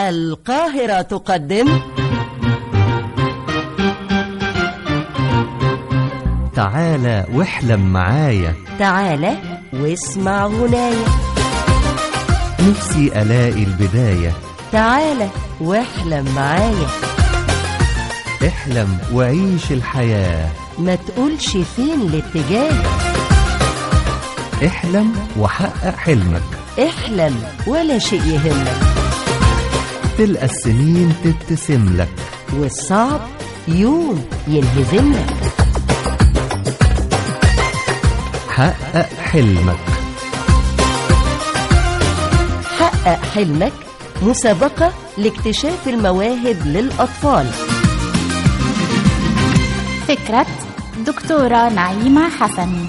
القاهرة تقدم تعالى واحلم معايا تعالى واسمع غناية نفسي ألاقي البداية تعالى واحلم معايا احلم وعيش الحياة ما تقولش فين الاتجاه احلم وحقق حلمك احلم ولا شيء يهمك تلقى السنين تبتسم لك والصعب يوم ينهزم لك حقق حلمك حقق حلمك مسابقة لاكتشاف المواهب للأطفال فكرة دكتورة نعيمة حسن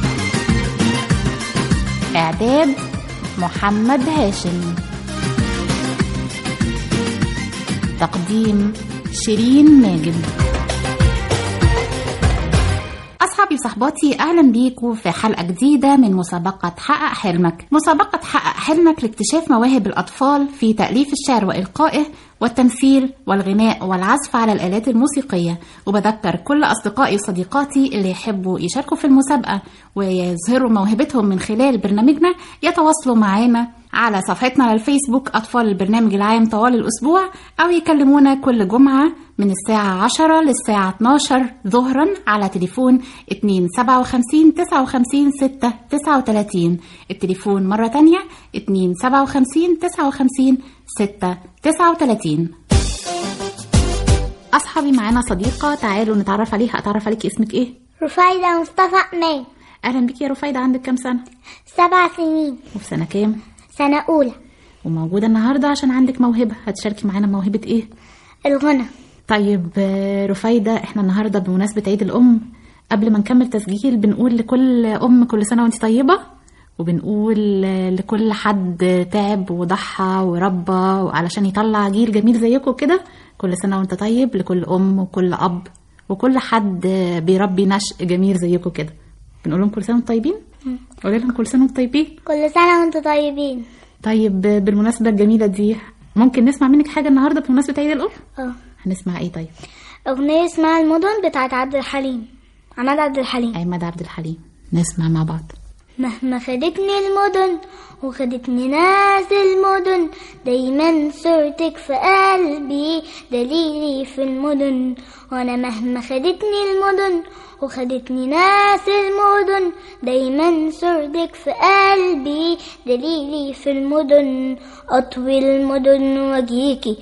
إعداد محمد هاشم تقديم شيرين ماجد أصحابي وصحباتي أهلا بيكم في حلقة جديدة من مسابقة حقق حلمك مسابقة حقق حلمك لاكتشاف مواهب الأطفال في تأليف الشعر وإلقائه والتمثيل والغناء والعزف على الآلات الموسيقية وبذكر كل أصدقائي وصديقاتي اللي يحبوا يشاركوا في المسابقة ويظهروا موهبتهم من خلال برنامجنا يتواصلوا معانا على صفحتنا على الفيسبوك أطفال البرنامج العام طوال الأسبوع أو يكلمونا كل جمعة من الساعة 10 للساعة 12 ظهرا على تليفون 257 59 6 39 التليفون مرة تانية 257 59 6 39 أصحابي معانا صديقة تعالوا نتعرف عليها أتعرف عليك اسمك إيه؟ رفايدة مصطفى أمان أهلا بك يا رفايدة عندك كام سنة؟ سبع سنين وفي سنة كام؟ سنة أولى وموجودة النهاردة عشان عندك موهبة هتشاركي معانا موهبة إيه؟ الغنى طيب آه، رفايدة احنا النهاردة بمناسبة عيد الأم قبل ما نكمل تسجيل بنقول لكل أم كل سنة وانت طيبة وبنقول آه، لكل حد تعب وضحى وربى علشان يطلع جيل جميل زيكم كده كل سنة وانت طيب لكل أم وكل أب وكل حد آه، بيربي نشء جميل زيكم كده بنقول لهم كل سنة وانتم طيبين قولي لهم كل سنة وانتم طيبين كل سنة وانتم طيبين طيب آه، بالمناسبة الجميلة دي ممكن نسمع منك حاجة النهاردة بمناسبة عيد الأم اه هنسمع ايه طيب أغنية اسمها المدن بتاعت عبد الحليم عماد عبد الحليم عماد عبد الحليم نسمع مع بعض مهما خدتني المدن وخدتني ناس المدن دايما صورتك في قلبي دليلي في المدن وانا مهما خدتني المدن وخدتني ناس المدن دايما صورتك في قلبي دليلي في المدن اطوي المدن واجيكي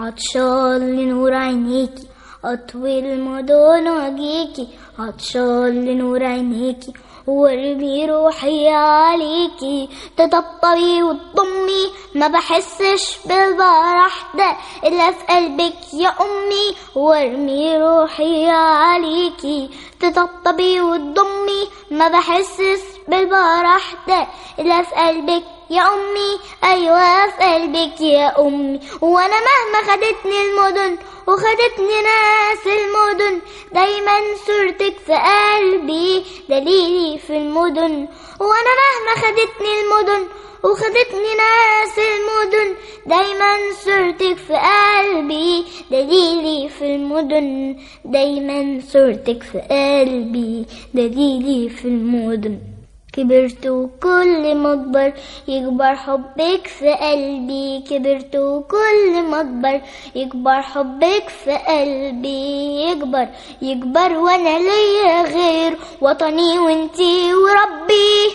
عطشان لنور عينيكي اطوي المدن واجيكي عطشان لنور عينيكي وارمي روحي عليكي تطبطبي وتضمي ما بحسش بالفرح ده الا في قلبك يا امي وارمي روحي عليكي تطبطبي وتضمي ما بحسش بالفرح ده الا في قلبك يا أمي أيوة في قلبك يا أمي وأنا مهما خدتني المدن وخدتني ناس المدن دايما صورتك في قلبي دليلي في المدن وأنا مهما خدتني المدن وخدتني ناس المدن دايما صورتك في قلبي دليلي في المدن دايما صورتك في قلبي دليلي في المدن كبرت وكل ما اكبر يكبر حبك في قلبي كبرت وكل ما اكبر يكبر حبك في قلبي يكبر يكبر وانا ليا غير وطني وانتي وربي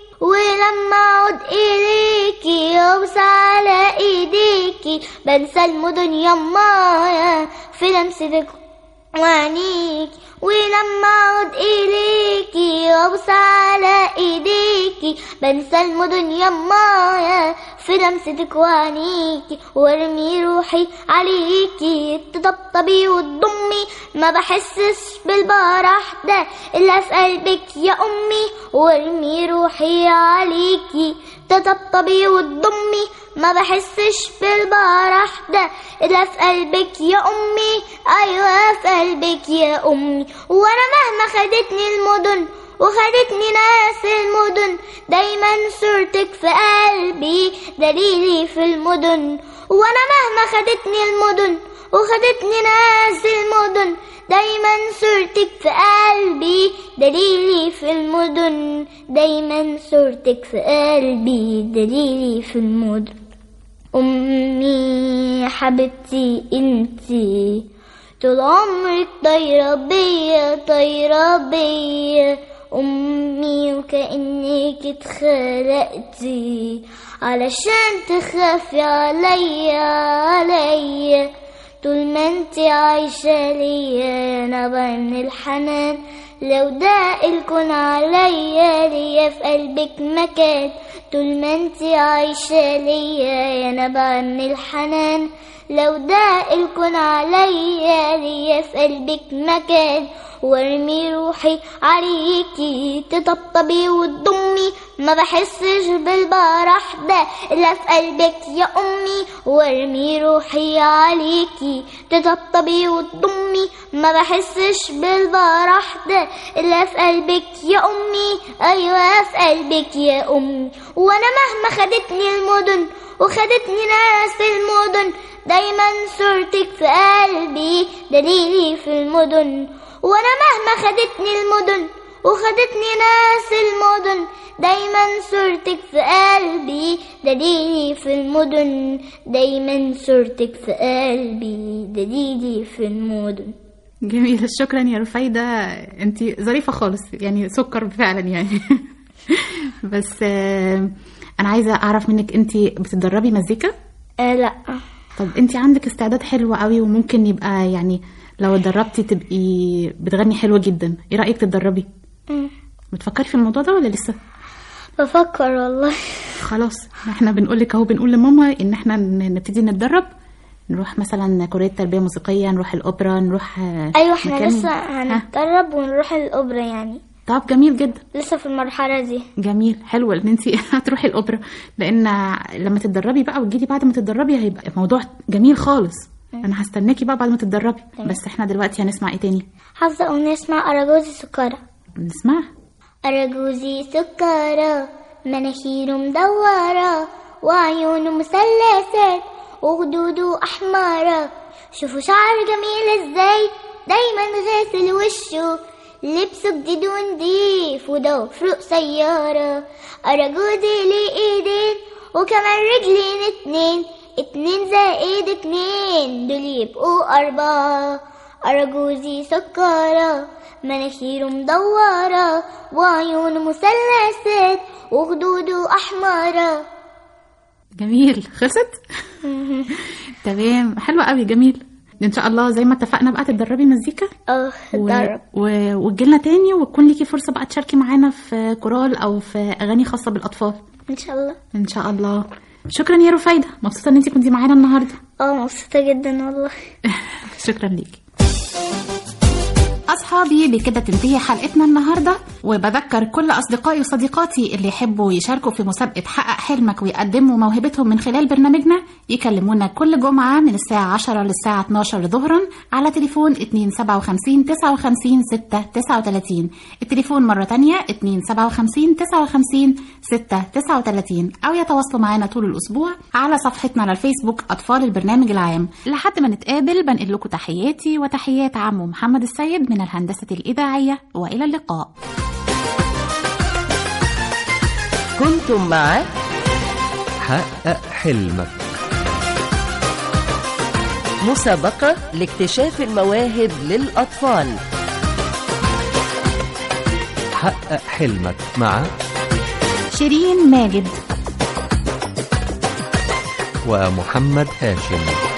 ولما اعود اليكي ابص على ايديكي بنسى المدن يمايا في لمستك وعينيك ولما اعود اليكي وابص على ايديكي بنسى المدن يمايا في لمستك وعينيكي وارمي روحي عليكي تطبطبي وتضمي ما بحسش بالبرح ده الا في قلبك يا امي وارمي روحي عليكي تطبطبي وتضمي ما بحسش بالبرح ده الا في قلبك يا امي ايوه في قلبك يا امي وانا مهما خدتني المدن وخدتني ناس المدن دايما صورتك في قلبي دليلي في المدن وانا مهما خدتني المدن وخدتني ناس المدن دايما صورتك في قلبي دليلي في المدن دايما صورتك في قلبي دليلي في المدن أمي حبيبتي انتي طول عمرك طايرة بيا طايرة بيا أمي وكأنك اتخلقتي علشان تخافي عليا عليا طول ما انتي عايشة ليا انا من الحنان لو ده الكون عليا ليا في قلبك مكان طول ما انتي عايشة ليا انا من الحنان لو ده الكون عليا ليا في قلبك مكان وارمي روحي عليكي تطبطبي وتضمي ما بحسش بالبرح ده الا في قلبك يا امي وارمي روحي عليكي تطبطبي وتضمي ما بحسش بالبرح ده الا في قلبك يا امي ايوه في قلبك يا امي وانا مهما خدتني المدن وخدتني ناس المدن دايما صورتك في قلبي دليلي في المدن وانا مهما خدتني المدن وخدتني ناس المدن دايما صورتك في قلبي دليلي في المدن دايما صورتك في قلبي دليلي في المدن جميل شكرا يا رفايدة انت ظريفة خالص يعني سكر فعلا يعني بس آه، انا عايزة اعرف منك انت بتتدربي مزيكا آه لا طب انت عندك استعداد حلو قوي وممكن يبقى يعني لو اتدربتي تبقي بتغني حلوة جدا ايه رأيك تتدربي مم. بتفكري في الموضوع ده ولا لسه بفكر والله خلاص احنا بنقول لك اهو بنقول لماما ان احنا ن- نبتدي نتدرب نروح مثلا كلية تربية موسيقية نروح الأوبرا نروح آه، ايوه احنا مكان- لسه ها. هنتدرب ونروح الاوبرا يعني طب جميل جدا لسه في المرحلة دي جميل حلو ان انت هتروحي الاوبرا لان لما تتدربي بقى وتجيلي بعد ما تتدربي هيبقى موضوع جميل خالص انا هستناكي بقى بعد ما تتدربي بس احنا دلوقتي هنسمع ايه تاني حافظة أغنية اسمها أراجوزي سكرة نسمع أراجوزي سكرة مناخيره مدورة وعيونه مثلثات وخدوده أحمرة شوفوا شعره جميل ازاي دايما غاسل وشه لبسه جديد ونضيف وضوافره قصيرة أراجوزي ليه ايدين وكمان رجلين اتنين اتنين زائد اتنين دول يبقوا أربعة أرجوزي سكرة مناخيره مدورة وعيونه مثلثات وخدوده أحمرة جميل خلصت تمام حلوة قوي جميل ان شاء الله زي ما اتفقنا بقى تتدربي مزيكا اه اتدرب و... وتجيلنا تاني وتكون ليكي فرصة بقى تشاركي معانا في كورال او في اغاني خاصة بالاطفال إن شاء الله ان شاء الله شكرا يا رفايدة مبسوطة ان انت كنتي معانا النهاردة اه مبسوطة جدا والله شكرا ليكي أصحابي بكده تنتهي حلقتنا النهاردة وبذكر كل أصدقائي وصديقاتي اللي يحبوا يشاركوا في مسابقة حقق حلمك ويقدموا موهبتهم من خلال برنامجنا يكلمونا كل جمعة من الساعة 10 للساعة 12 ظهرا على تليفون 257 59 6 39 التليفون مرة تانية 257 59 6 39 أو يتواصلوا معنا طول الأسبوع على صفحتنا على الفيسبوك أطفال البرنامج العام لحد ما نتقابل بنقل لكم تحياتي وتحيات عمو محمد السيد من الهندسة الإذاعية وإلى اللقاء كنتم مع حقق حلمك مسابقة لاكتشاف المواهب للأطفال حقق حلمك مع شيرين ماجد ومحمد هاشم